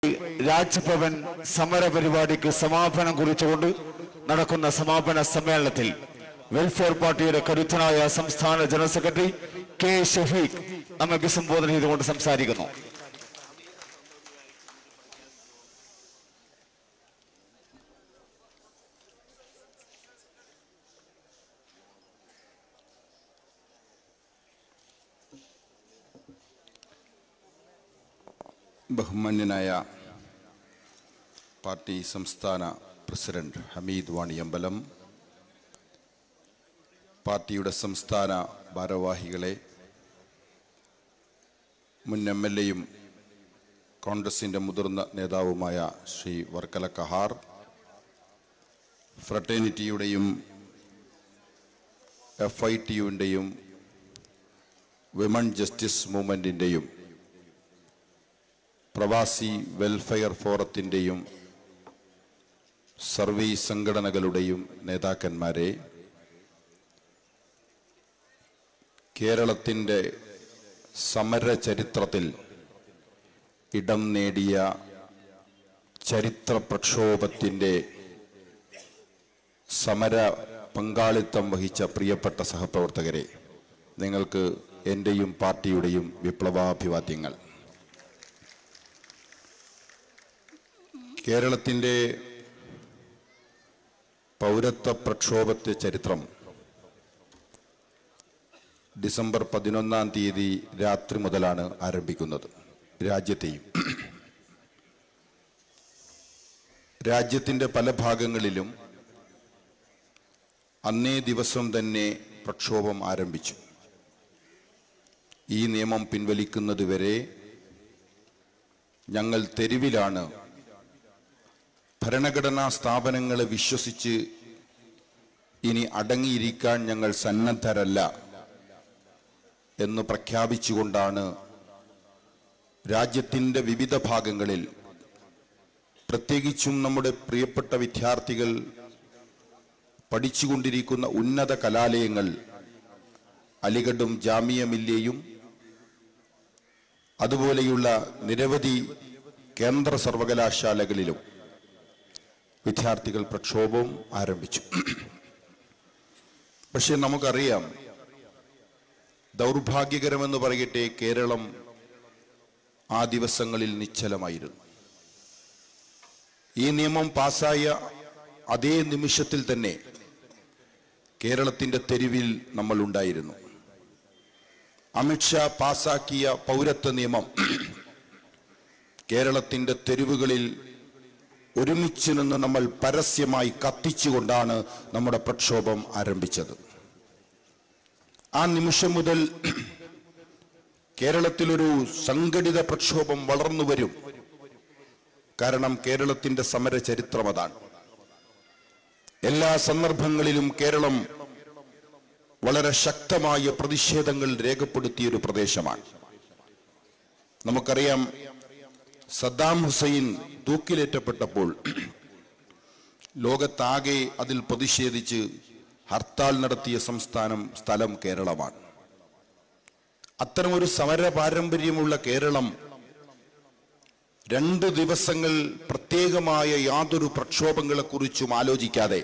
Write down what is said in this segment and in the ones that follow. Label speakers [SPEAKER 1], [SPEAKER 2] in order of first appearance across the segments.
[SPEAKER 1] രാജ്ഭവൻ സമര പരിപാടിക്ക് സമാപനം കുറിച്ചുകൊണ്ട് നടക്കുന്ന സമാപന സമ്മേളനത്തിൽ വെൽഫെയർ പാർട്ടിയുടെ കരുത്തനായ സംസ്ഥാന ജനറൽ സെക്രട്ടറി കെ ഷഫീഖ് നമ്മെ അഭിസംബോധന ചെയ്തുകൊണ്ട് സംസാരിക്കുന്നു
[SPEAKER 2] ബഹുമാന്യനായ പാർട്ടി സംസ്ഥാന പ്രസിഡന്റ് ഹമീദ് വാണിയമ്പലം പാർട്ടിയുടെ സംസ്ഥാന ഭാരവാഹികളെ മുൻ എം എൽ എയും കോൺഗ്രസിൻ്റെ മുതിർന്ന നേതാവുമായ ശ്രീ വർക്കല കഹാർ ഫ്രട്ടേണിറ്റിയുടെയും എഫ് ഐ ടിയുടെയും വിമൺ ജസ്റ്റിസ് മൂവ്മെൻറ്റിൻ്റെയും പ്രവാസി വെൽഫെയർ ഫോറത്തിൻ്റെയും സർവീസ് സംഘടനകളുടെയും നേതാക്കന്മാരെ കേരളത്തിൻ്റെ സമര ചരിത്രത്തിൽ ഇടം നേടിയ ചരിത്ര പ്രക്ഷോഭത്തിൻ്റെ സമര പങ്കാളിത്തം വഹിച്ച പ്രിയപ്പെട്ട സഹപ്രവർത്തകരെ നിങ്ങൾക്ക് എൻ്റെയും പാർട്ടിയുടെയും വിപ്ലവാഭിവാദ്യങ്ങൾ കേരളത്തിൻ്റെ പൗരത്വ പ്രക്ഷോഭത്തെ ചരിത്രം ഡിസംബർ പതിനൊന്നാം തീയതി രാത്രി മുതലാണ് ആരംഭിക്കുന്നത് രാജ്യത്തെയും രാജ്യത്തിൻ്റെ പല ഭാഗങ്ങളിലും അന്നേ ദിവസം തന്നെ പ്രക്ഷോഭം ആരംഭിച്ചു ഈ നിയമം പിൻവലിക്കുന്നതുവരെ ഞങ്ങൾ തെരുവിലാണ് ഭരണഘടനാ സ്ഥാപനങ്ങളെ വിശ്വസിച്ച് ഇനി അടങ്ങിയിരിക്കാൻ ഞങ്ങൾ സന്നദ്ധരല്ല എന്ന് പ്രഖ്യാപിച്ചുകൊണ്ടാണ് രാജ്യത്തിൻ്റെ വിവിധ ഭാഗങ്ങളിൽ പ്രത്യേകിച്ചും നമ്മുടെ പ്രിയപ്പെട്ട വിദ്യാർത്ഥികൾ പഠിച്ചുകൊണ്ടിരിക്കുന്ന ഉന്നത കലാലയങ്ങൾ അലിഗഡും ജാമിയ മില്ലിയയും അതുപോലെയുള്ള നിരവധി കേന്ദ്ര സർവകലാശാലകളിലും വിദ്യാർത്ഥികൾ പ്രക്ഷോഭവും ആരംഭിച്ചു പക്ഷെ നമുക്കറിയാം ദൗർഭാഗ്യകരമെന്ന് പറയട്ടെ കേരളം ആ ദിവസങ്ങളിൽ നിശ്ചലമായിരുന്നു ഈ നിയമം പാസായ അതേ നിമിഷത്തിൽ തന്നെ കേരളത്തിന്റെ തെരുവിൽ നമ്മൾ ഉണ്ടായിരുന്നു അമിത്ഷാ പാസാക്കിയ പൗരത്വ നിയമം കേരളത്തിന്റെ തെരുവുകളിൽ ഒരുമിച്ച് നിന്ന് നമ്മൾ പരസ്യമായി കത്തിച്ചുകൊണ്ടാണ് നമ്മുടെ പ്രക്ഷോഭം ആരംഭിച്ചത് ആ നിമിഷം മുതൽ കേരളത്തിലൊരു സംഘടിത പ്രക്ഷോഭം വളർന്നു വരും കാരണം കേരളത്തിന്റെ സമര ചരിത്രം അതാണ് എല്ലാ സന്ദർഭങ്ങളിലും കേരളം വളരെ ശക്തമായ പ്രതിഷേധങ്ങൾ രേഖപ്പെടുത്തിയ ഒരു പ്രദേശമാണ് നമുക്കറിയാം സദ്ദാം ഹുസൈൻ തൂക്കിലേറ്റപ്പെട്ടപ്പോൾ ലോകത്താകെ അതിൽ പ്രതിഷേധിച്ച് ഹർത്താൽ നടത്തിയ സംസ്ഥാനം സ്ഥലം കേരളമാണ് അത്തരമൊരു സമര പാരമ്പര്യമുള്ള കേരളം രണ്ട് ദിവസങ്ങൾ പ്രത്യേകമായ യാതൊരു പ്രക്ഷോഭങ്ങളെക്കുറിച്ചും ആലോചിക്കാതെ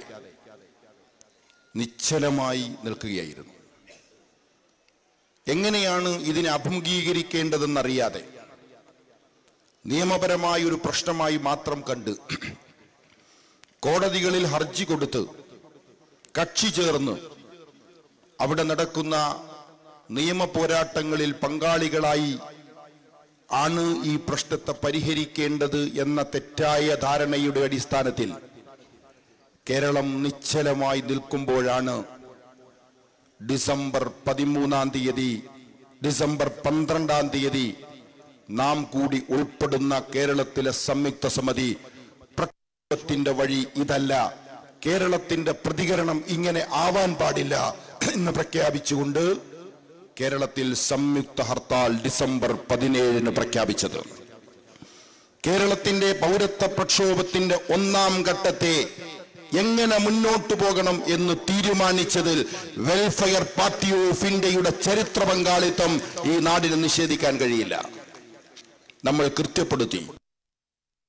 [SPEAKER 2] നിശ്ചലമായി നിൽക്കുകയായിരുന്നു എങ്ങനെയാണ് ഇതിനെ അഭിമുഖീകരിക്കേണ്ടതെന്നറിയാതെ നിയമപരമായ ഒരു പ്രശ്നമായി മാത്രം കണ്ട് കോടതികളിൽ ഹർജി കൊടുത്ത് കക്ഷി ചേർന്ന് അവിടെ നടക്കുന്ന നിയമ പോരാട്ടങ്ങളിൽ പങ്കാളികളായി ആണ് ഈ പ്രശ്നത്തെ പരിഹരിക്കേണ്ടത് എന്ന തെറ്റായ ധാരണയുടെ അടിസ്ഥാനത്തിൽ കേരളം നിശ്ചലമായി നിൽക്കുമ്പോഴാണ് ഡിസംബർ പതിമൂന്നാം തീയതി ഡിസംബർ പന്ത്രണ്ടാം തീയതി നാം കൂടി ഉൾപ്പെടുന്ന കേരളത്തിലെ സംയുക്ത സമിതി പ്രക്ഷോഭത്തിന്റെ വഴി ഇതല്ല കേരളത്തിന്റെ പ്രതികരണം ഇങ്ങനെ ആവാൻ പാടില്ല എന്ന് പ്രഖ്യാപിച്ചുകൊണ്ട് കേരളത്തിൽ സംയുക്ത ഹർത്താൽ ഡിസംബർ പതിനേഴിന് പ്രഖ്യാപിച്ചത് കേരളത്തിന്റെ പൗരത്വ പ്രക്ഷോഭത്തിന്റെ ഒന്നാം ഘട്ടത്തെ എങ്ങനെ മുന്നോട്ടു പോകണം എന്ന് തീരുമാനിച്ചതിൽ വെൽഫെയർ പാർട്ടി ഓഫ് ഇന്ത്യയുടെ ചരിത്ര പങ്കാളിത്തം ഈ നാടിന് നിഷേധിക്കാൻ കഴിയില്ല നമ്മൾ കൃത്യപ്പെടുത്തി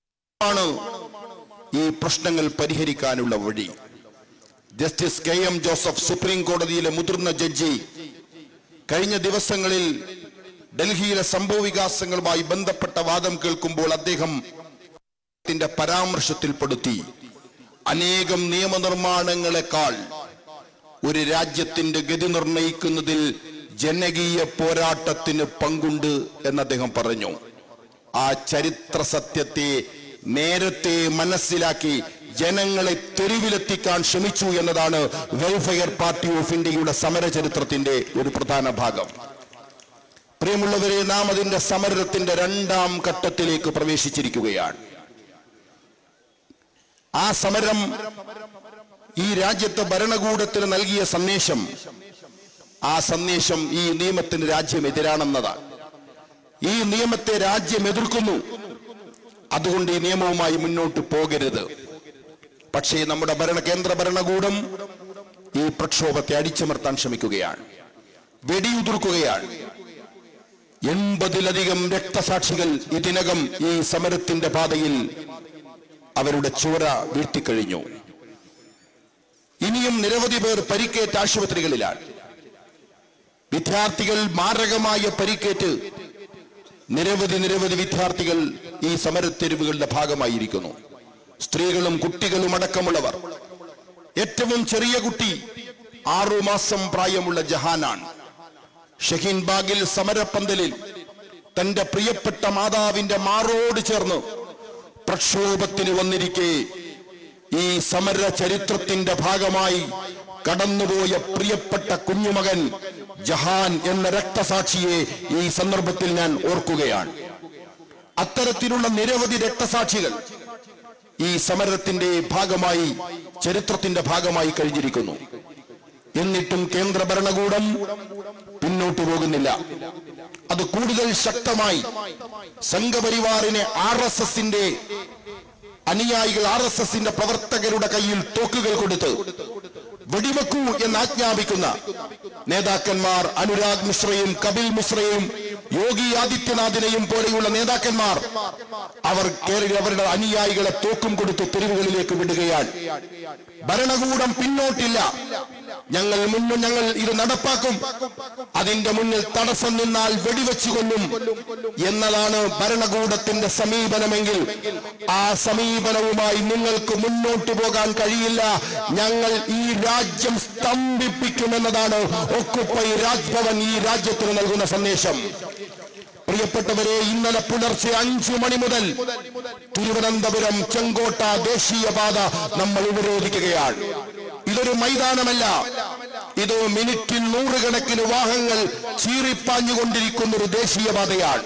[SPEAKER 2] ആണ് ഈ പ്രശ്നങ്ങൾ പരിഹരിക്കാനുള്ള വഴി justice K M Joseph supreme കോടതിയിലെ മുതിർന്ന ജഡ്ജി കഴിഞ്ഞ ദിവസങ്ങളിൽ ഡൽഹിയിലെ സംഭവ വികാസങ്ങളുമായി ബന്ധപ്പെട്ട വാദം കേൾക്കുമ്പോൾ അദ്ദേഹം ത്തിന്റെ പരാമർശത്തിൽപ്പെടുത്തി അനേകം നിയമനിർമ്മാണങ്ങളെക്കാൾ ഒരു രാജ്യത്തിന്റെ ഗതി നിർണയിക്കുന്നതിൽ ജനകീയ പോരാട്ടത്തിന് പങ്കുണ്ട് എന്ന് അദ്ദേഹം പറഞ്ഞു ആ ചരിത്ര സത്യത്തെ നേരത്തെ മനസ്സിലാക്കി ജനങ്ങളെ തെരുവിലെത്തിക്കാൻ ശ്രമിച്ചു എന്നതാണ് വെൽഫെയർ പാർട്ടി ഓഫ് ഇന്ത്യയുടെ സമര ചരിത്രത്തിന്റെ ഒരു പ്രധാന ഭാഗം പ്രിയമുള്ളവരെ നാം അതിന്റെ സമരത്തിന്റെ രണ്ടാം ഘട്ടത്തിലേക്ക് പ്രവേശിച്ചിരിക്കുകയാണ് ആ സമരം ഈ രാജ്യത്തെ ഭരണകൂടത്തിന് നൽകിയ സന്ദേശം ആ സന്ദേശം ഈ നിയമത്തിന് രാജ്യം എതിരാണെന്നതാണ് ഈ നിയമത്തെ രാജ്യം എതിർക്കുന്നു അതുകൊണ്ട് ഈ നിയമവുമായി മുന്നോട്ട് പോകരുത് പക്ഷേ നമ്മുടെ ഭരണ കേന്ദ്ര ഭരണകൂടം ഈ പ്രക്ഷോഭത്തെ അടിച്ചമർത്താൻ ശ്രമിക്കുകയാണ് വെടിയുതിർക്കുകയാണ് എൺപതിലധികം രക്തസാക്ഷികൾ ഇതിനകം ഈ സമരത്തിന്റെ പാതയിൽ അവരുടെ ചോര വീഴ്ത്തിക്കഴിഞ്ഞു ഇനിയും നിരവധി പേർ പരിക്കേറ്റ ആശുപത്രികളിലാണ് വിദ്യാർത്ഥികൾ മാരകമായ പരിക്കേറ്റ് നിരവധി നിരവധി വിദ്യാർത്ഥികൾ ഈ സമരത്തെരുവുകളുടെ ഭാഗമായിരിക്കുന്നു സ്ത്രീകളും കുട്ടികളും അടക്കമുള്ളവർ ഏറ്റവും ചെറിയ കുട്ടി ആറു മാസം പ്രായമുള്ള ജഹാനാണ് ഷഹീൻ ബാഗിൽ സമരപ്പന്തലിൽ തന്റെ പ്രിയപ്പെട്ട മാതാവിന്റെ മാറോട് ചേർന്ന് പ്രക്ഷോഭത്തിന് വന്നിരിക്കെ ഈ സമര ചരിത്രത്തിന്റെ ഭാഗമായി കടന്നുപോയ പ്രിയപ്പെട്ട കുഞ്ഞുമകൻ ജഹാൻ എന്ന രക്തസാക്ഷിയെ ഈ സന്ദർഭത്തിൽ ഞാൻ ഓർക്കുകയാണ് അത്തരത്തിലുള്ള നിരവധി രക്തസാക്ഷികൾ ഈ സമരത്തിന്റെ ഭാഗമായി ചരിത്രത്തിന്റെ ഭാഗമായി കഴിഞ്ഞിരിക്കുന്നു എന്നിട്ടും കേന്ദ്ര ഭരണകൂടം പിന്നോട്ടു പോകുന്നില്ല അത് കൂടുതൽ ശക്തമായി സംഘപരിവാറിനെ ആർ എസ് എസിന്റെ അനുയായികൾ ആർ എസ് എസിന്റെ പ്രവർത്തകരുടെ കയ്യിൽ തോക്കുകൾ കൊടുത്ത് വെടിവെക്കൂ എന്ന് ആജ്ഞാപിക്കുന്ന നേതാക്കന്മാർ അനുരാഗ് മിശ്രയും കപിൽ മിശ്രയും യോഗി ആദിത്യനാഥിനെയും പോലെയുള്ള നേതാക്കന്മാർ അവർ കേരള അവരുടെ അനുയായികളെ തോക്കും കൊടുത്ത് തെരുവുകളിലേക്ക് വിടുകയാണ് ഭരണകൂടം പിന്നോട്ടില്ല ഞങ്ങൾ മുന്നും ഞങ്ങൾ ഇത് നടപ്പാക്കും അതിന്റെ മുന്നിൽ തടസ്സം നിന്നാൽ വെടിവെച്ചു കൊല്ലും എന്നതാണ് ഭരണകൂടത്തിന്റെ സമീപനമെങ്കിൽ ആ സമീപനവുമായി നിങ്ങൾക്ക് മുന്നോട്ട് പോകാൻ കഴിയില്ല ഞങ്ങൾ ഈ രാജ്യം സ്തംഭിപ്പിക്കുമെന്നതാണ് ഒക്കുപ്പൈ രാജ്ഭവൻ ഈ രാജ്യത്തിന് നൽകുന്ന സന്ദേശം പ്രിയപ്പെട്ടവരെ ഇന്നലെ പുലർച്ചെ അഞ്ചു മണി മുതൽ തിരുവനന്തപുരം ചെങ്കോട്ട ദേശീയപാത നമ്മൾ ഉപരോധിക്കുകയാണ് ഇതൊരു മൈതാനമല്ല ഇത് മിനിറ്റിൽ നൂറുകണക്കിന് വാഹനങ്ങൾ ചീറിപ്പാഞ്ഞുകൊണ്ടിരിക്കുന്ന ഒരു ദേശീയപാതയാണ്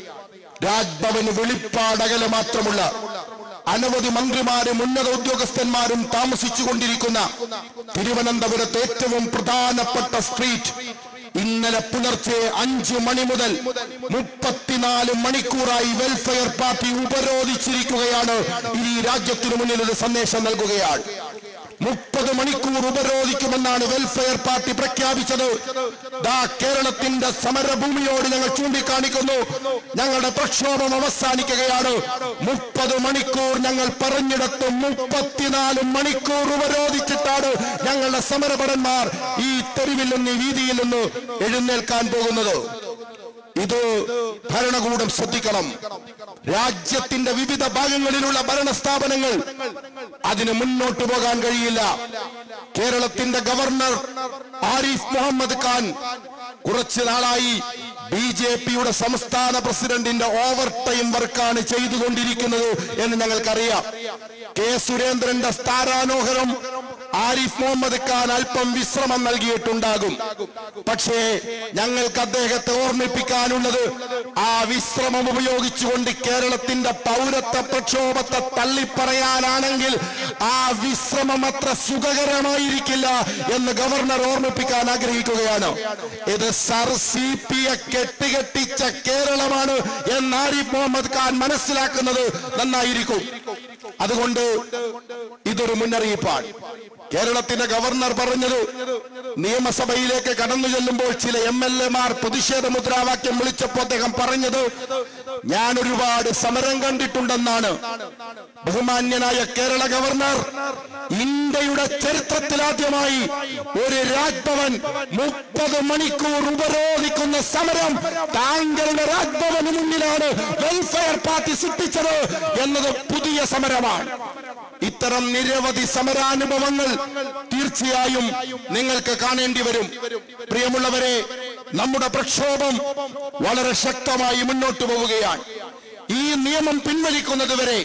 [SPEAKER 2] രാജ്ഭവന് വെളിപ്പാടകല മാത്രമുള്ള അനവധി മന്ത്രിമാരും ഉന്നത ഉദ്യോഗസ്ഥന്മാരും താമസിച്ചുകൊണ്ടിരിക്കുന്ന തിരുവനന്തപുരത്ത് ഏറ്റവും പ്രധാനപ്പെട്ട സ്ട്രീറ്റ് ഇന്നലെ പുലർച്ചെ അഞ്ചു മണി മുതൽ മുപ്പത്തിനാല് മണിക്കൂറായി വെൽഫെയർ പാർട്ടി ഉപരോധിച്ചിരിക്കുകയാണ് ഈ രാജ്യത്തിനു മുന്നിൽ ഒരു സന്ദേശം നൽകുകയാണ് മുപ്പത് മണിക്കൂർ ഉപരോധിക്കുമെന്നാണ് വെൽഫെയർ പാർട്ടി പ്രഖ്യാപിച്ചത് ദാ കേരളത്തിന്റെ സമരഭൂമിയോട് ഞങ്ങൾ ചൂണ്ടിക്കാണിക്കുന്നു ഞങ്ങളുടെ പ്രക്ഷോഭം അവസാനിക്കുകയാണ് മുപ്പത് മണിക്കൂർ ഞങ്ങൾ പറഞ്ഞിടത്ത് മുപ്പത്തിനാല് മണിക്കൂർ ഉപരോധിച്ചിട്ടാണ് ഞങ്ങളുടെ സമരഭടന്മാർ ഈ തെരുവിൽ നിന്ന് ഈ വീതിയിൽ നിന്ന് എഴുന്നേൽക്കാൻ പോകുന്നത് ഇത് ഭരണകൂടം ശ്രദ്ധിക്കണം രാജ്യത്തിന്റെ വിവിധ ഭാഗങ്ങളിലുള്ള ഭരണസ്ഥാപനങ്ങൾ അതിന് മുന്നോട്ട് പോകാൻ കഴിയില്ല കേരളത്തിന്റെ ഗവർണർ ആരിഫ് മുഹമ്മദ് ഖാൻ കുറച്ചു നാളായി ബി ജെ പിയുടെ സംസ്ഥാന പ്രസിഡന്റിന്റെ ഓവർ ടൈം വർക്കാണ് ചെയ്തുകൊണ്ടിരിക്കുന്നത് എന്ന് ഞങ്ങൾക്കറിയാം കെ സുരേന്ദ്രന്റെ സ്ഥാനാരോഹണം ആരിഫ് മുഹമ്മദ് ഖാൻ അല്പം വിശ്രമം നൽകിയിട്ടുണ്ടാകും പക്ഷേ ഞങ്ങൾക്ക് അദ്ദേഹത്തെ ഓർമ്മിപ്പിക്കാനുള്ളത് ആ വിശ്രമം ഉപയോഗിച്ചുകൊണ്ട് കേരളത്തിന്റെ പൗരത്വ പ്രക്ഷോഭത്തെ തള്ളിപ്പറയാനാണെങ്കിൽ ആ വിശ്രമം അത്ര സുഖകരമായിരിക്കില്ല എന്ന് ഗവർണർ ഓർമ്മിപ്പിക്കാൻ ആഗ്രഹിക്കുകയാണ് ഇത് സർ സി പി യെ കെട്ടുകെട്ടിച്ച കേരളമാണ് എന്ന് ആരിഫ് മുഹമ്മദ് ഖാൻ മനസ്സിലാക്കുന്നത് നന്നായിരിക്കും അതുകൊണ്ട് ഇതൊരു മുന്നറിയിപ്പാണ്
[SPEAKER 3] കേരളത്തിന്റെ ഗവർണർ പറഞ്ഞത് നിയമസഭയിലേക്ക് കടന്നു ചെല്ലുമ്പോൾ ചില എം എൽ എമാർ പ്രതിഷേധ മുദ്രാവാക്യം വിളിച്ചപ്പോൾ അദ്ദേഹം പറഞ്ഞത് ഞാൻ ഒരുപാട് സമരം കണ്ടിട്ടുണ്ടെന്നാണ് ബഹുമാന്യനായ കേരള ഗവർണർ ഇന്ത്യയുടെ ചരിത്രത്തിലാദ്യമായി ഒരു രാജ്ഭവൻ മുപ്പത് മണിക്കൂർ ഉപരോധിക്കുന്ന സമരം താങ്കളുടെ രാജ്ഭവന് മുന്നിലാണ് വെൽഫെയർ പാർട്ടി സൃഷ്ടിച്ചത് എന്നത് പുതിയ സമരമാണ് ഇത്തരം നിരവധി സമരാനുഭവങ്ങൾ തീർച്ചയായും നിങ്ങൾക്ക് കാണേണ്ടി വരും പ്രിയമുള്ളവരെ നമ്മുടെ പ്രക്ഷോഭം വളരെ ശക്തമായി മുന്നോട്ട് പോവുകയാണ് ഈ നിയമം പിൻവലിക്കുന്നത് വരെ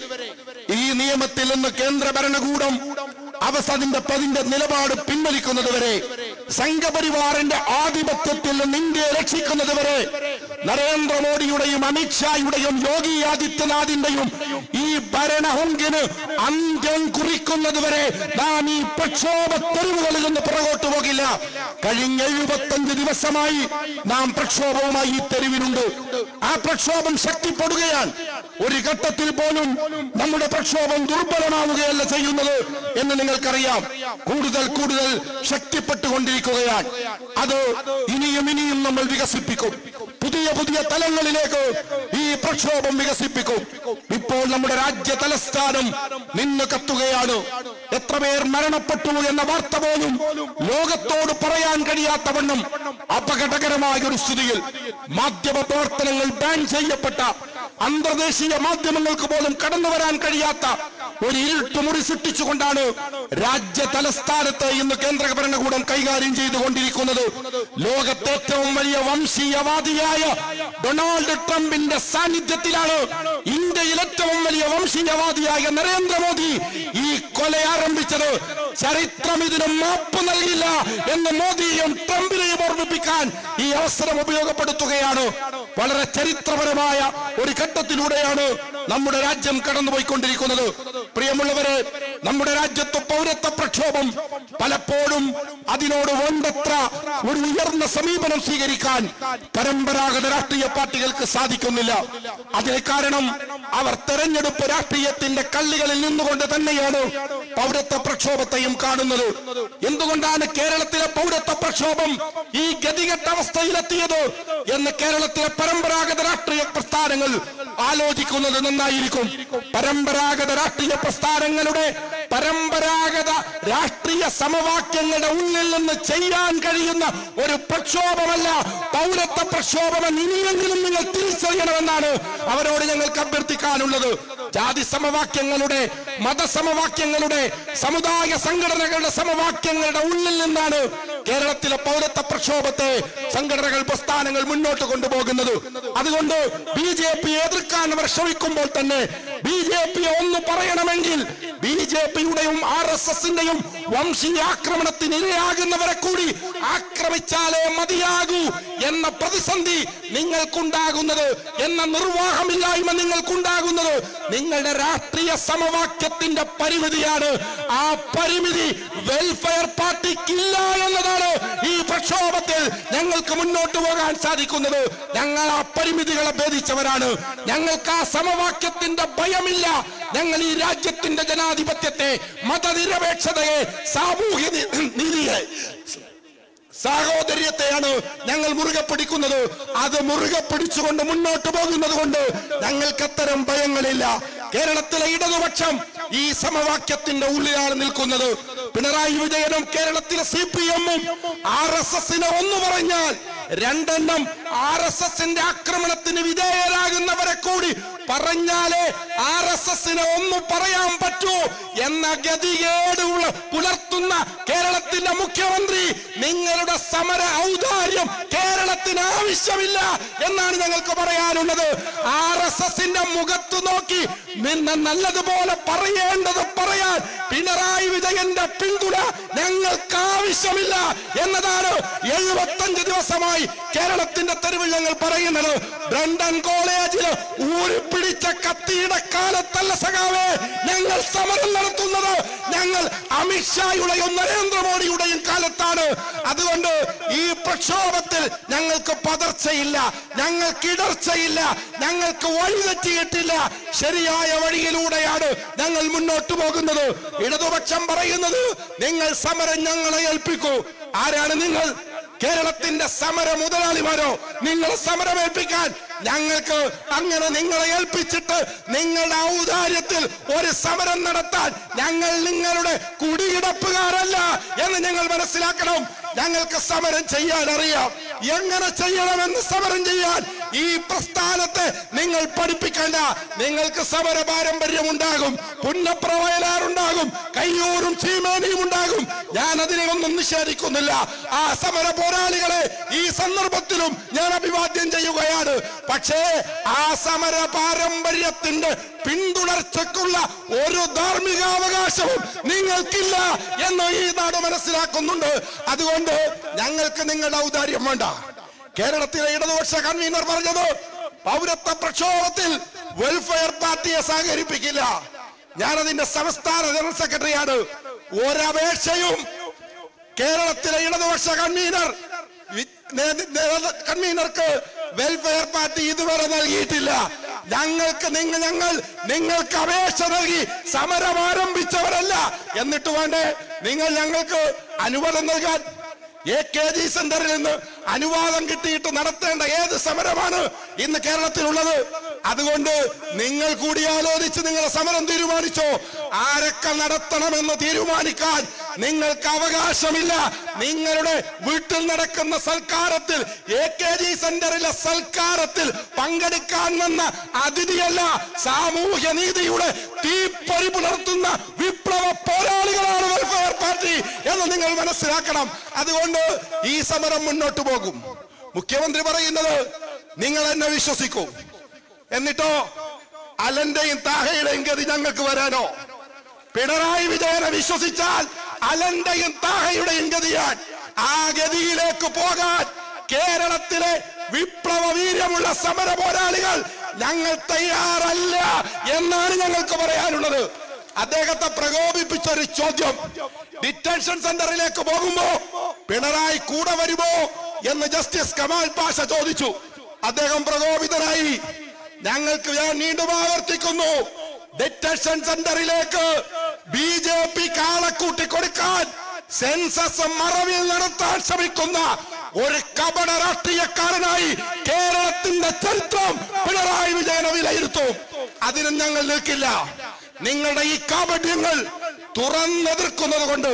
[SPEAKER 3] ഈ നിയമത്തിൽ നിന്ന് കേന്ദ്ര ഭരണകൂടം അവസതിന്റെ പതിന്റെ നിലപാട് പിൻവലിക്കുന്നത് വരെ സംഘപരിവാറിന്റെ ആധിപത്യത്തിൽ നിന്ന് ഇന്ത്യയെ രക്ഷിക്കുന്നത് വരെ നരേന്ദ്രമോദിയുടെയും അമിത്ഷായുടെയും യോഗി ആദിത്യനാഥിന്റെയും ഈ ഭരണഹുങ്കിന് അന്ത്യം കുറിക്കുന്നത് വരെ നാം ഈ പ്രക്ഷോഭ തെരുവുകളിൽ നിന്ന് പുറകോട്ട് പോകില്ല കഴിഞ്ഞ എഴുപത്തഞ്ച് ദിവസമായി നാം പ്രക്ഷോഭവുമായി ഈ തെരുവിലുണ്ട് ആ പ്രക്ഷോഭം ശക്തിപ്പെടുകയാണ് ഒരു ഘട്ടത്തിൽ പോലും നമ്മുടെ പ്രക്ഷോഭം ദുർബലമാവുകയല്ല ചെയ്യുന്നത് എന്ന് നിങ്ങൾക്കറിയാം കൂടുതൽ കൂടുതൽ ശക്തിപ്പെട്ടുകൊണ്ടിരിക്കുകയാണ് അത് ഇനിയും ഇനിയും നമ്മൾ വികസിപ്പിക്കും പുതിയ പുതിയ തലങ്ങളിലേക്ക് ഈ പ്രക്ഷോഭം വികസിപ്പിക്കും ഇപ്പോൾ നമ്മുടെ രാജ്യ തലസ്ഥാനം നിന്ന് കത്തുകയാണ് എത്ര പേർ മരണപ്പെട്ടു എന്ന വാർത്ത പോലും ലോകത്തോട് പറയാൻ കഴിയാത്ത വണ്ണം അപകടകരമായ ഒരു സ്ഥിതിയിൽ മാധ്യമ പ്രവർത്തനങ്ങൾ ബാൻ ചെയ്യപ്പെട്ട അന്തർദേശീയ മാധ്യമങ്ങൾക്ക് പോലും കടന്നു വരാൻ കഴിയാത്ത ഒരു ഇരുട്ടുമുറി സൃഷ്ടിച്ചുകൊണ്ടാണ് രാജ്യ തലസ്ഥാനത്ത് ഇന്ന് കേന്ദ്ര ഭരണകൂടം കൈകാര്യം ചെയ്തുകൊണ്ടിരിക്കുന്നത് ലോകത്തെ ഏറ്റവും വലിയ വംശീയവാദിയായ ഡൊണാൾഡ് ട്രംപിന്റെ സാന്നിധ്യത്തിലാണ് ഇന്ത്യയിൽ ഏറ്റവും വലിയ വംശീയവാദിയായ നരേന്ദ്രമോദി ഈ കൊല ആരംഭിച്ചത് ചരിത്രം ഇതിന് മാപ്പ് നൽകില്ല എന്ന് മോദിയെയും ട്രംപിനെയും ഓർമ്മിപ്പിക്കാൻ ഈ അവസരം ഉപയോഗപ്പെടുത്തുകയാണ് വളരെ ചരിത്രപരമായ ഒരു ഘട്ടത്തിലൂടെയാണ് നമ്മുടെ രാജ്യം കടന്നുപോയിക്കൊണ്ടിരിക്കുന്നത് പ്രിയമുള്ളവരെ നമ്മുടെ രാജ്യത്ത് പൗരത്വ പ്രക്ഷോഭം പലപ്പോഴും അതിനോട് വേണ്ടത്ര ഒരു ഉയർന്ന സമീപനം സ്വീകരിക്കാൻ പരമ്പരാഗത രാഷ്ട്രീയ പാർട്ടികൾക്ക് സാധിക്കുന്നില്ല അതിന് കാരണം അവർ തെരഞ്ഞെടുപ്പ് രാഷ്ട്രീയത്തിന്റെ കള്ളികളിൽ നിന്നുകൊണ്ട് തന്നെയാണ് പൗരത്വ പ്രക്ഷോഭത്തെയും കാണുന്നത് എന്തുകൊണ്ടാണ് കേരളത്തിലെ പൗരത്വ പ്രക്ഷോഭം ഈ ഗതികെട്ട അവസ്ഥയിലെത്തിയത് എന്ന് കേരളത്തിലെ പരമ്പരാഗത രാഷ്ട്രീയ പ്രസ്ഥാനങ്ങൾ ആലോചിക്കുന്നത് നന്നായിരിക്കും പരമ്പരാഗത രാഷ്ട്രീയ പ്രസ്ഥാനങ്ങളുടെ പരമ്പരാഗത രാഷ്ട്രീയ സമവാക്യങ്ങളുടെ ഉള്ളിൽ നിന്ന് ചെയ്യാൻ കഴിയുന്ന ഒരു പ്രക്ഷോഭമല്ല പൗരത്വ പ്രക്ഷോഭമെന്ന് ഇനിയെങ്കിലും നിങ്ങൾ തിരിച്ചറിയണമെന്നാണ് അവരോട് ഞങ്ങൾക്ക് അഭ്യർത്ഥിക്കാനുള്ളത് ജാതി സമവാക്യങ്ങളുടെ മതസമവാക്യങ്ങളുടെ സമുദായ സംഘടനകളുടെ സമവാക്യങ്ങളുടെ ഉള്ളിൽ നിന്നാണ് കേരളത്തിലെ പൗരത്വ പ്രക്ഷോഭത്തെ സംഘടനകൾ പ്രസ്ഥാനങ്ങൾ മുന്നോട്ട് കൊണ്ടുപോകുന്നത് അതുകൊണ്ട് ബി ജെ പി എതിർക്കാൻ അവർ ശ്രമിക്കുമ്പോൾ തന്നെ ബി ജെ പിയെ ഒന്ന് പറയണമെങ്കിൽ ബി ജെ പിയുടെയും ആർ എസ് എസിന്റെയും വംശീയ ആക്രമണത്തിന് ഇരയാകുന്നവരെ കൂടി ആക്രമിച്ചാലേ മതിയാകൂ എന്ന പ്രതിസന്ധി നിങ്ങൾക്കുണ്ടാകുന്നത് എന്ന നിർവാഹമില്ലായ്മ നിങ്ങൾക്കുണ്ടാകുന്നത് നിങ്ങളുടെ രാഷ്ട്രീയ സമവാക്യത്തിന്റെ പരിമിതിയാണ് ആ പരിമിതി വെൽഫെയർ പാർട്ടിക്കില്ല എന്നതാണ് ഈ പ്രക്ഷോഭത്തിൽ ഞങ്ങൾക്ക് മുന്നോട്ട് പോകാൻ സാധിക്കുന്നത് ഞങ്ങൾ ആ പരിമിതികളെ ഭേദിച്ചവരാണ് ഞങ്ങൾക്ക് ആ സമവാക്യത്തിന്റെ ഭയമില്ല ഞങ്ങൾ ഈ രാജ്യത്തിന്റെ ജനാധിപത്യത്തെ മതനിരപേക്ഷതയെ സാമൂഹ്യ നി- നീതിയെ സാഹോദര്യത്തെയാണ് ഞങ്ങൾ മുറുകെ പിടിക്കുന്നത് അത് മുറുകെ പിടിച്ചുകൊണ്ട് മുന്നോട്ട് പോകുന്നത് കൊണ്ട് ഞങ്ങൾക്ക് അത്തരം ഭയങ്ങളില്ല കേരളത്തിലെ ഇടതുപക്ഷം ഈ സമവാക്യത്തിന്റെ ഉള്ളിലാണ് നിൽക്കുന്നത് പിണറായി വിജയനും കേരളത്തിലെ സി പി എമ്മും ആർ എസ് എസിനെ ഒന്ന് പറഞ്ഞാൽ രണ്ടെണ്ണം ആർ എസ് എസിന്റെ ആക്രമണത്തിന് വിധേയരാകുന്നവരെ കൂടി പറഞ്ഞാലേ ആർ എസ് എസിനെ ഒന്ന് പറയാൻ പറ്റൂ എന്ന ഗതികേട് ഉള്ള- പുലർത്തുന്ന കേരളത്തിന്റെ മുഖ്യമന്ത്രി നിങ്ങളുടെ സമര ഔദാര്യം കേരളത്തിന് ആവശ്യമില്ല എന്നാണ് ഞങ്ങൾക്ക് പറയാനുള്ളത് ആർ എസ് എസിന്റെ മുഖത്ത് നോക്കി നിന്ന് നല്ലതുപോലെ പറയേണ്ടത് പറയാൻ പിണറായി വിജയന്റെ പിന്തുണ ഞങ്ങൾക്ക് ആവശ്യമില്ല എന്നതാണ് എഴുപത്തഞ്ച് ദിവസമായി കേരളത്തിന്റെ തെരുവിൽ ഞങ്ങൾ പറയുന്നത് ബ്രണ്ടൻ കോളേജിൽ ഊരിപ്പിടിച്ച കത്തിയുടെ കാലത്ത് കാലത്തല്ല സഖാവേ ഞങ്ങൾ സമരം നടത്തുന്നത് ഞങ്ങൾ അമിത്ഷായുടെയും നരേന്ദ്രമോദിയുടെയും കാലത്താണ് അതുകൊണ്ട് ഈ പ്രക്ഷോഭത്തിൽ ഞങ്ങൾക്ക് പതർച്ചയില്ല ഞങ്ങൾക്ക് ഇടർച്ചയില്ല ഞങ്ങൾക്ക് വഴിതെറ്റിയിട്ടില്ല ശരിയായ വഴിയിലൂടെയാണ് ഞങ്ങൾ മുന്നോട്ട് പോകുന്നത് ഇടതുപക്ഷം പറയുന്നത് നിങ്ങൾ സമരം ഞങ്ങളെ ഏൽപ്പിക്കൂ ആരാണ് നിങ്ങൾ കേരളത്തിന്റെ സമര മുതലാളിമാരോ നിങ്ങളെ സമരമേൽപ്പിക്കാൻ ഞങ്ങൾക്ക് അങ്ങനെ നിങ്ങളെ ഏൽപ്പിച്ചിട്ട് നിങ്ങളുടെ ഔദാര്യത്തിൽ ഒരു സമരം നടത്താൻ ഞങ്ങൾ നിങ്ങളുടെ കുടികിടപ്പുകാരല്ല എന്ന് ഞങ്ങൾ മനസ്സിലാക്കണം ഞങ്ങൾക്ക് സമരം ചെയ്യാൻ അറിയാം എങ്ങനെ ചെയ്യണമെന്ന് സമരം ചെയ്യാൻ ഈ പ്രസ്ഥാനത്തെ നിങ്ങൾ പഠിപ്പിക്കണ്ട നിങ്ങൾക്ക് സമര പാരമ്പര്യം ഉണ്ടാകും പുന്നപ്ര വയലാറുണ്ടാകും കയ്യൂരും ചീമേനിയും ഉണ്ടാകും ഞാൻ അതിനെ ഒന്നും നിഷേധിക്കുന്നില്ല ആ സമര പോരാളികളെ ഈ സന്ദർഭത്തിലും ഞാൻ അഭിവാദ്യം ചെയ്യുകയാണ് പക്ഷേ ആ സമര പാരമ്പര്യത്തിന്റെ പിന്തുടർച്ചയ്ക്കുള്ള ഒരു ധാർമ്മികാവകാശവും നിങ്ങൾക്കില്ല എന്ന് ഈ നാട് മനസ്സിലാക്കുന്നുണ്ട് അതുകൊണ്ട് ഞങ്ങൾക്ക് നിങ്ങളുടെ ഔദാര്യം വേണ്ട കേരളത്തിലെ ഇടതുപക്ഷ കൺവീനർ പറഞ്ഞത് പൗരത്വ പ്രക്ഷോഭത്തിൽ വെൽഫെയർ പാർട്ടിയെ സഹകരിപ്പിക്കില്ല ഞാനതിന്റെ സംസ്ഥാന ജനറൽ സെക്രട്ടറിയാണ് ഒരപേക്ഷയും കേരളത്തിലെ ഇടതുപക്ഷ കൺവീനർ വി- നേ- നേ- കൺവീനർക്ക് വെൽഫെയർ പാർട്ടി ഇതുവരെ നൽകിയിട്ടില്ല ഞങ്ങൾക്ക് നിങ്ങൾ ഞങ്ങൾ നിങ്ങൾക്ക് അപേക്ഷ നൽകി സമരം ആരംഭിച്ചവരല്ല എന്നിട്ട് വേണ്ടേ നിങ്ങൾ ഞങ്ങൾക്ക് അനുവാദം നൽകാൻ എ കെ ജി സെന്ററിൽ നിന്ന് അനുവാദം കിട്ടിയിട്ട് നടത്തേണ്ട ഏത് സമരമാണ് ഇന്ന് കേരളത്തിലുള്ളത് അതുകൊണ്ട് നിങ്ങൾ കൂടി ആലോചിച്ച് നിങ്ങൾ സമരം തീരുമാനിച്ചോ ആരൊക്കെ നടത്തണമെന്ന് തീരുമാനിക്കാൻ നിങ്ങൾക്ക് അവകാശമില്ല നിങ്ങളുടെ വീട്ടിൽ നടക്കുന്ന സൽക്കാരത്തിൽ എ കെ ജി സെന്ററിലെ സൽക്കാരത്തിൽ പങ്കെടുക്കാൻ വന്ന അതിഥിയല്ല സാമൂഹ്യ നീതിയുടെ തീപ്പൊരി പുലർത്തുന്ന വിപ്ലവ പോരാളികളാണ് വെൽഫെയർ പാർട്ടി എന്ന് നിങ്ങൾ മനസ്സിലാക്കണം അതുകൊണ്ട് ഈ സമരം മുന്നോട്ട് പോകും മുഖ്യമന്ത്രി പറയുന്നത് നിങ്ങൾ എന്നെ വിശ്വസിക്കൂ എന്നിട്ടോ അലന്റെയും താഹയുടെയും ഗതി ഞങ്ങൾക്ക് വരാനോ പിണറായി വിജയനെ വിശ്വസിച്ചാൽ അലന്റെയും താഹയുടെയും ഗതിയാൻ ആ ഗതിയിലേക്ക് പോകാൻ കേരളത്തിലെ വിപ്ലവ വീര്യമുള്ള സമര പോരാളികൾ ഞങ്ങൾ തയ്യാറല്ല എന്നാണ് ഞങ്ങൾക്ക് പറയാനുള്ളത് അദ്ദേഹത്തെ പ്രകോപിപ്പിച്ച ഒരു ചോദ്യം ഡിറ്റൻഷൻ സെന്ററിലേക്ക് പോകുമ്പോ പിണറായി കൂടെ വരുമോ എന്ന് ജസ്റ്റിസ് കമാൽ പാഷ ചോദിച്ചു അദ്ദേഹം പ്രകോപിതനായി ഞങ്ങൾക്ക് ഞാൻ വീണ്ടും ആവർത്തിക്കുന്നു ഡിറ്റൻഷൻ സെന്ററിലേക്ക് ബി ജെ പി കാളക്കൂട്ടി കൊടുക്കാൻ സെൻസസ് മറവിൽ നടത്താൻ ശ്രമിക്കുന്ന ഒരു കപട രാഷ്ട്രീയക്കാരനായി കേരളത്തിന്റെ ചരിത്രം പിണറായി വിജയനെ വിലയിരുത്തും അതിനും ഞങ്ങൾ നിൽക്കില്ല നിങ്ങളുടെ ഈ കാപട്യങ്ങൾ തുറന്നെതിർക്കുന്നത് കൊണ്ട്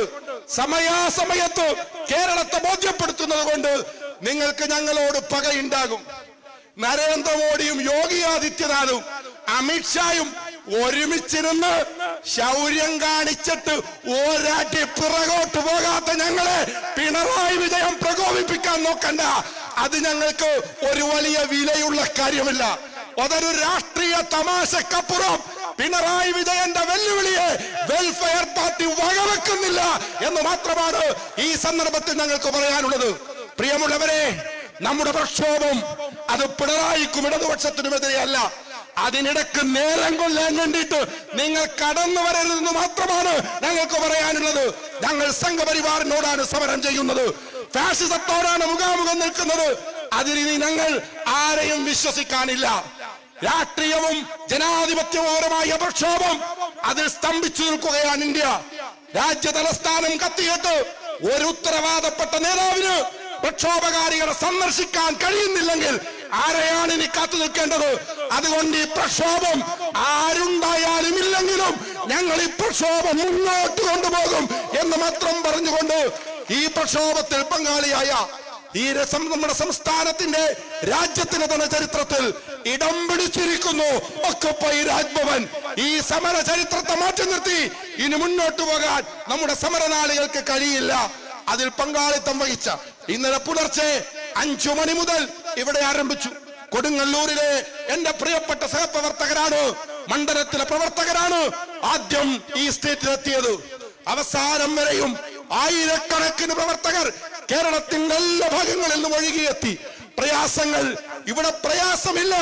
[SPEAKER 3] സമയാസമയത്ത് കേരളത്തെ ബോധ്യപ്പെടുത്തുന്നത് കൊണ്ട് നിങ്ങൾക്ക് ഞങ്ങളോട് പകയുണ്ടാകും നരേന്ദ്രമോദിയും യോഗി ആദിത്യനാഥും അമിത്ഷായും ഒരുമിച്ചിരുന്ന് ശൗര്യം കാണിച്ചിട്ട് ഒരാട്ടി പിറകോട്ട് പോകാത്ത ഞങ്ങളെ പിണറായി വിജയം പ്രകോപിപ്പിക്കാൻ നോക്കണ്ട അത് ഞങ്ങൾക്ക് ഒരു വലിയ വിലയുള്ള കാര്യമില്ല അതൊരു രാഷ്ട്രീയ തമാശക്കപ്പുറം പിണറായി വിജയന്റെ വെല്ലുവിളിയെ വെൽഫെയർ പാർട്ടി വകവെക്കുന്നില്ല എന്ന് മാത്രമാണ് ഈ സന്ദർഭത്തിൽ ഞങ്ങൾക്ക് പറയാനുള്ളത് പ്രിയമുള്ളവരെ നമ്മുടെ പ്രക്ഷോഭം അത് പിണറായിക്കും ഇടതുപക്ഷത്തിനുമെതിരെയല്ല അതിനിടക്ക് നേരം കൊല്ലാൻ വേണ്ടിയിട്ട് നിങ്ങൾ കടന്നു വരരുതെന്ന് മാത്രമാണ് ഞങ്ങൾക്ക് പറയാനുള്ളത് ഞങ്ങൾ സംഘപരിവാറിനോടാണ് സമരം ചെയ്യുന്നത് ഫാസിസത്തോടാണ് മുഖാമുഖം നിൽക്കുന്നത് അതിന് ഞങ്ങൾ ആരെയും വിശ്വസിക്കാനില്ല രാഷ്ട്രീയവും ജനാധിപത്യപരമായ പ്രക്ഷോഭം അതിൽ സ്തംഭിച്ചു നിൽക്കുകയാണ് ഇന്ത്യ രാജ്യ തലസ്ഥാനം കത്തിയിട്ട് ഒരു ഉത്തരവാദപ്പെട്ട നേതാവിന് പ്രക്ഷോഭകാരികളെ സന്ദർശിക്കാൻ കഴിയുന്നില്ലെങ്കിൽ ആരെയാണ് ഇനി കാത്തു നിൽക്കേണ്ടത് അതുകൊണ്ട് ഈ പ്രക്ഷോഭം ആരുണ്ടായാലും ഇല്ലെങ്കിലും ഞങ്ങൾ ഈ പ്രക്ഷോഭം മുന്നോട്ട് കൊണ്ടുപോകും എന്ന് മാത്രം പറഞ്ഞുകൊണ്ട് ഈ പ്രക്ഷോഭത്തിൽ പങ്കാളിയായ ഈ രസം നമ്മുടെ സംസ്ഥാനത്തിന്റെ രാജ്യത്തിന്റെ തന്നെ ചരിത്രത്തിൽ ഇടം പിടിച്ചിരിക്കുന്നു ഒക്കപ്പൈ രാജ്ഭവൻ ഈ സമര ചരിത്രത്തെ മാറ്റി നിർത്തി ഇനി മുന്നോട്ട് പോകാൻ നമ്മുടെ സമരനാളികൾക്ക് കഴിയില്ല അതിൽ പങ്കാളിത്തം വഹിച്ച ഇന്നലെ പുലർച്ചെ അഞ്ചു മണി മുതൽ ഇവിടെ ആരംഭിച്ചു കൊടുങ്ങല്ലൂരിലെ എന്റെ പ്രിയപ്പെട്ട സഹപ്രവർത്തകരാണ് മണ്ഡലത്തിലെ പ്രവർത്തകരാണ് ആദ്യം ഈ സ്റ്റേറ്റിലെത്തിയത് അവസാനം വരെയും ആയിരക്കണക്കിന് പ്രവർത്തകർ കേരളത്തിന്റെ എല്ലാ ഭാഗങ്ങളിൽ നിന്നും ഒഴുകിയെത്തി പ്രയാസങ്ങൾ ഇവിടെ പ്രയാസമില്ല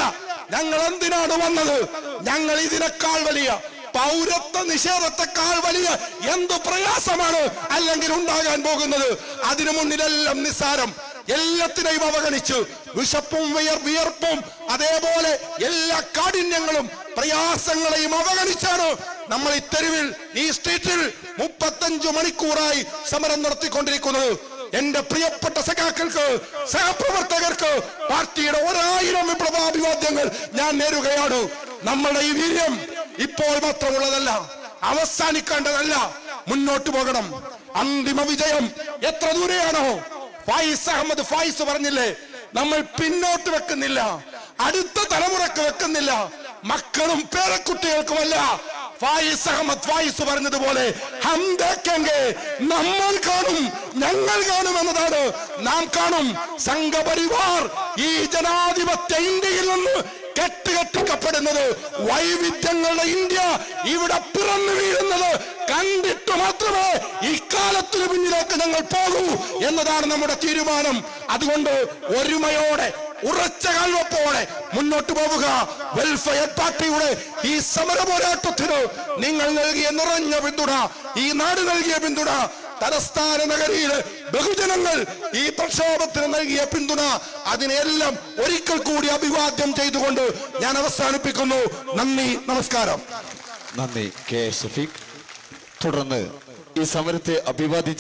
[SPEAKER 3] ഞങ്ങൾ എന്തിനാണ് വന്നത് ഞങ്ങൾ ഇതിനേക്കാൾ വലിയ പൗരത്വ നിഷേധത്തെക്കാൾ വലിയ എന്ത് പ്രയാസമാണ് അല്ലെങ്കിൽ ഉണ്ടാകാൻ പോകുന്നത് അതിനു മുന്നിലെല്ലാം നിസ്സാരം എല്ലാത്തിനെയും അവഗണിച്ച് വിശപ്പും വിയർ വിയർപ്പും അതേപോലെ എല്ലാ കാഠിന്യങ്ങളും പ്രയാസങ്ങളെയും അവഗണിച്ചാണ് നമ്മൾ ഈ തെരുവിൽ ഈ സ്ട്രീറ്റിൽ മുപ്പത്തഞ്ചു മണിക്കൂറായി സമരം നടത്തിക്കൊണ്ടിരിക്കുന്നത് എന്റെ പ്രിയപ്പെട്ട സഖാക്കൾക്ക് സഹപ്രവർത്തകർക്ക് പാർട്ടിയുടെ ഒരായിരം വിപ്ലവാഭിവാദ്യങ്ങൾ ഞാൻ നേരുകയാണ് നമ്മളുടെ ഈ വീര്യം ഇപ്പോൾ മാത്രമുള്ളതല്ല അവസാനിക്കേണ്ടതല്ല മുന്നോട്ട് പോകണം അന്തിമ വിജയം എത്ര ദൂരെയാണോ ഫായിസ് അഹമ്മദ് ഫായിസ് പറഞ്ഞില്ലേ നമ്മൾ പിന്നോട്ട് വെക്കുന്നില്ല അടുത്ത തലമുറക്ക് വെക്കുന്നില്ല മക്കളും പേരക്കുട്ടികൾക്കുമല്ല ഫായിസ് അഹമ്മദ് ഫായിസ് പറഞ്ഞതുപോലെ ഹം ദേखेंगे നമ്മൾ കാണും ഞങ്ങൾ കാണും എന്നതാണ് നാം കാണും സംഘപരിവാർ ഈ ജനാധിപത്യ ഇന്ത്യയിൽ നിന്ന് കെട്ടുകെട്ടിക്കപ്പെടുന്നത് വൈവിധ്യങ്ങളുടെ ഇന്ത്യ ഇവിടെ പിറന്നു വീഴുന്നത് കണ്ടിട്ട് മാത്രമേ ഇക്കാലത്തിന് പിന്നിലേക്ക് ഞങ്ങൾ പോകൂ എന്നതാണ് നമ്മുടെ തീരുമാനം അതുകൊണ്ട് ഒരുമയോടെ ഉറച്ച കാൽവപ്പോടെ മുന്നോട്ട് പോവുക വെൽഫെയർ പാർട്ടിയുടെ ഈ സമര പോരാട്ടത്തിന് നിങ്ങൾ നൽകിയ നിറഞ്ഞ പിന്തുണ ഈ നാട് നൽകിയ പിന്തുണ തലസ്ഥാന നഗരിയിലെ ബഹുജനങ്ങൾ ഈ പ്രക്ഷോഭത്തിന് നൽകിയ പിന്തുണ അതിനെല്ലാം ഒരിക്കൽ കൂടി അഭിവാദ്യം ചെയ്തുകൊണ്ട് ഞാൻ അവസാനിപ്പിക്കുന്നു നന്ദി നമസ്കാരം
[SPEAKER 1] നന്ദി കെ ഷഫീഖ് തുടർന്ന് ഈ സമരത്തെ അഭിവാദിച്ച